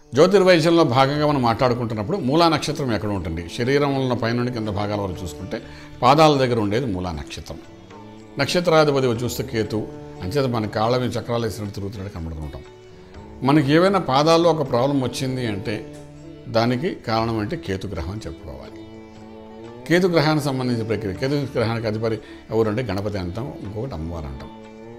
జ్యోతిర్వైద్యంలో భాగంగా మనం మాట్లాడుకుంటున్నప్పుడు మూలా నక్షత్రం ఎక్కడ ఉంటుంది శరీరంలో పైనుండి కింద భాగాల వరకు చూసుకుంటే పాదాల దగ్గర ఉండేది మూలా నక్షత్రం నక్షత్రాధిపతి చూస్తే కేతు అంచేత మన కాళ్ళ మీద చక్రాలు వేసినట్టు తిరుగుతున్నట్టు కనబడుతుంటాం మనకి ఏవైనా పాదాల్లో ఒక ప్రాబ్లం వచ్చింది అంటే దానికి కారణం అంటే కేతు గ్రహం అని చెప్పుకోవాలి కేతు గ్రహానికి సంబంధించిన ప్రక్రియ కేతు గ్రహానికి అధిపతి ఎవరంటే గణపతి అంటాం ఇంకొకటి అమ్మవారు అంటాం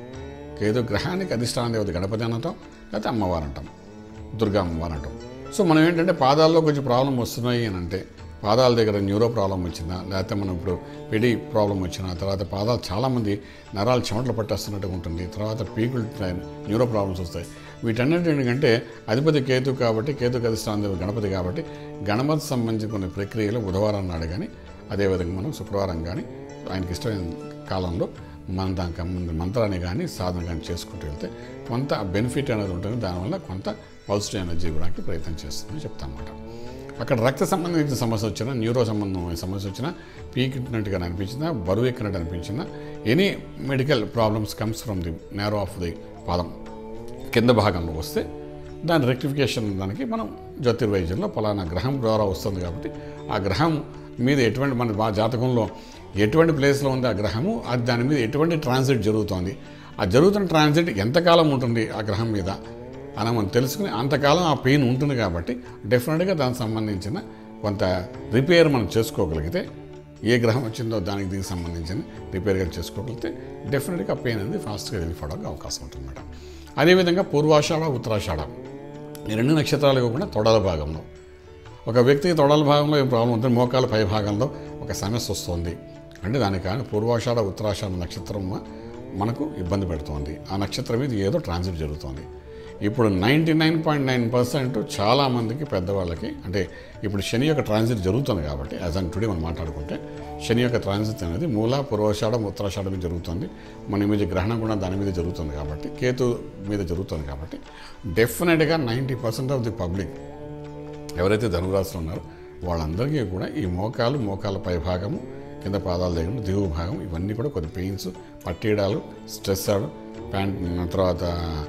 కేతు గ్రహానికి అధిష్టాన దేవత గణపతి అని అంటాం లేకపోతే అమ్మవారు అంటాం దుర్గా అమ్మవారు అంటాం సో మనం ఏంటంటే పాదాల్లో కొంచెం ప్రాబ్లం వస్తున్నాయి అని అంటే పాదాల దగ్గర న్యూరో ప్రాబ్లం వచ్చిందా లేకపోతే మనం ఇప్పుడు పిడి ప్రాబ్లం వచ్చినా తర్వాత పాదాలు చాలామంది నరాలు చెమటలు పట్టేస్తున్నట్టుగా ఉంటుంది తర్వాత పీకులు న్యూరో ప్రాబ్లమ్స్ వస్తాయి వీటన్నిటి ఎందుకంటే అధిపతి కేతు కాబట్టి కేతు అధిష్టాన దేవత గణపతి కాబట్టి గణపతి సంబంధించిన కొన్ని ప్రక్రియలు బుధవారం నాడు కానీ అదేవిధంగా మనం శుక్రవారం కానీ ఆయనకి ఇష్టమైన కాలంలో మన దానికి సంబంధించిన మంత్రాన్ని కానీ సాధన కానీ చేసుకుంటూ వెళ్తే కొంత బెనిఫిట్ అనేది ఉంటుంది దానివల్ల కొంత పాజిటివ్ ఎనర్జీ ఇవ్వడానికి ప్రయత్నం చేస్తుందని చెప్తాను అనమాట అక్కడ రక్త సంబంధించిన సమస్య వచ్చినా న్యూరో సంబంధమైన సమస్య వచ్చినా పీకినట్టుగా అనిపించినా బరువు ఎక్కినట్టు అనిపించినా any medical problems comes from the narrow of the పాదం కింద భాగంలో వస్తే దాని రెక్టిఫికేషన్ దానికి మనం జ్యోతిర్వైద్యంలో పలానా గ్రహం ద్వారా వస్తుంది కాబట్టి ఆ గ్రహం మీద ఎటువంటి మన మా జాతకంలో ఎటువంటి ప్లేస్లో ఉంది ఆ గ్రహము అది దాని మీద ఎటువంటి ట్రాన్సిట్ జరుగుతోంది ఆ జరుగుతున్న ట్రాన్సిట్ ఎంతకాలం ఉంటుంది ఆ గ్రహం మీద అని మనం తెలుసుకుని అంతకాలం ఆ పెయిన్ ఉంటుంది కాబట్టి డెఫినెట్గా దానికి సంబంధించిన కొంత రిపేర్ మనం చేసుకోగలిగితే ఏ గ్రహం వచ్చిందో దానికి దీనికి సంబంధించిన రిపేర్గా చేసుకోగలిగితే డెఫినెట్గా పెయిన్ అనేది ఫాస్ట్గా రిలీఫ్ అవడానికి అవకాశం ఉంటుంది మేడం అదేవిధంగా పూర్వాషాఢ ఉత్తరాషాఢ ఈ రెండు నక్షత్రాలు ఇవ్వకుండా తొడల భాగంలో ఒక వ్యక్తికి తొడల భాగంలో ఏం ప్రాబ్లం ఉంటుంది మోకాల పై భాగంలో ఒక సమస్య వస్తుంది అంటే దానికి కానీ పూర్వాషాఢ ఉత్తరాషాఢ నక్షత్రం మనకు ఇబ్బంది పెడుతోంది ఆ నక్షత్రం మీద ఏదో ట్రాన్సిట్ జరుగుతోంది ఇప్పుడు ninety nine point nine percent చాలామందికి పెద్దవాళ్ళకి అంటే ఇప్పుడు శని యొక్క ట్రాన్సిట్ జరుగుతుంది కాబట్టి యాజ్ అన్ టుడే మనం మాట్లాడుకుంటే శని యొక్క ట్రాన్సిట్ అనేది మూల పూర్వాషాఢం ఉత్తరాషాఢం మీద జరుగుతుంది మన మీద గ్రహణం కూడా దాని మీద జరుగుతుంది కాబట్టి కేతు మీద జరుగుతుంది కాబట్టి డెఫినెట్గా ninety percent of the public ఎవరైతే ధనురాశిలో ఉన్నారో వాళ్ళందరికీ కూడా ఈ మోకాలు మోకాల పై భాగము కింద పాదాల దగ్గర దిగువ భాగం ఇవన్నీ కూడా కొన్ని పెయిన్స్ పట్టేయడాలు స్ట్రెస్ అవడం ప్యాంట్ తర్వాత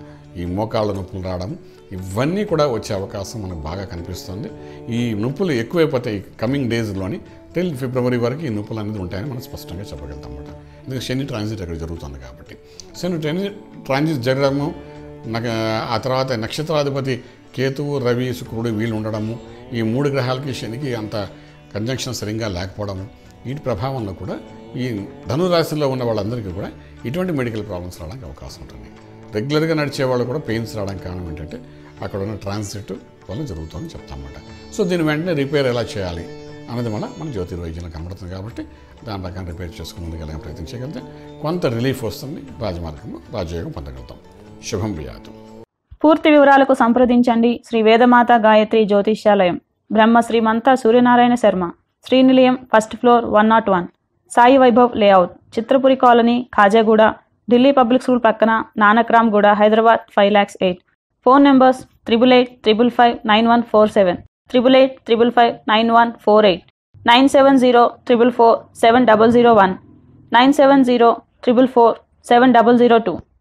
ఈ మోకాళ్ళ నొప్పులు రావడం ఇవన్నీ కూడా వచ్చే అవకాశం మనకు బాగా కనిపిస్తుంది ఈ నొప్పులు ఎక్కువైపోతాయి కమింగ్ డేస్లోని టిల్ ఫిబ్రవరి వరకు ఈ నొప్పులు అనేది ఉంటాయని మనం స్పష్టంగా చెప్పగలుగుతాం అన్నమాట ఎందుకంటే శని ట్రాన్సిట్ అక్కడ జరుగుతుంది కాబట్టి శని ట్రాన్సిట్ ట్రాన్సిట్ జరగడము నగ ఆ తర్వాత నక్షత్రాధిపతి కేతువు రవి శుక్రుడు వీళ్ళు ఉండడము ఈ మూడు గ్రహాలకి శనికి అంత కంజంక్షన్ సరిగ్గా లేకపోవడము వీటి ప్రభావంలో కూడా ఈ ధనురాశిలో ఉన్న వాళ్ళందరికీ కూడా ఇటువంటి మెడికల్ ప్రాబ్లమ్స్ రావడానికి అవకాశం ఉంటుంది రెగ్యులర్గా నడిచే వాళ్ళు కూడా పెయిన్స్ రావడానికి కారణం ఏంటంటే అక్కడ ఉన్న ట్రాన్సిట్ వల్ల జరుగుతుందని చెప్తామన్నమాట సో దీని వెంటనే రిపేర్ ఎలా చేయాలి అనేది వల్ల మన జ్యోతిర్వైద్యంలో కనబడుతుంది కాబట్టి దాని ప్రకారం రిపేర్ చేసుకుని ముందుకెళ్ళే ప్రయత్నం చేయగలిగితే కొంత రిలీఫ్ వస్తుంది రాజమార్గంలో రాజయోగం పొందగలుగుతాం శుభం వ్యాధం పూర్తి వివరాలకు సంప్రదించండి Shri Vedamata Gayatri Jyotishyalayam Brahma Srimantha Suryanarayana Sharma Srinilayam first floor one naught one Sai Vaibhav layout Chitrapuri colony Khajaguda Delhi Public School పక్కన Nanakram Guda Hyderabad five lakhs eight phone numbers triple eight triple five nine one four seven triple eight triple five nine one four eight nine seven zero triple four seven double zero one nine seven zero triple four seven double zero two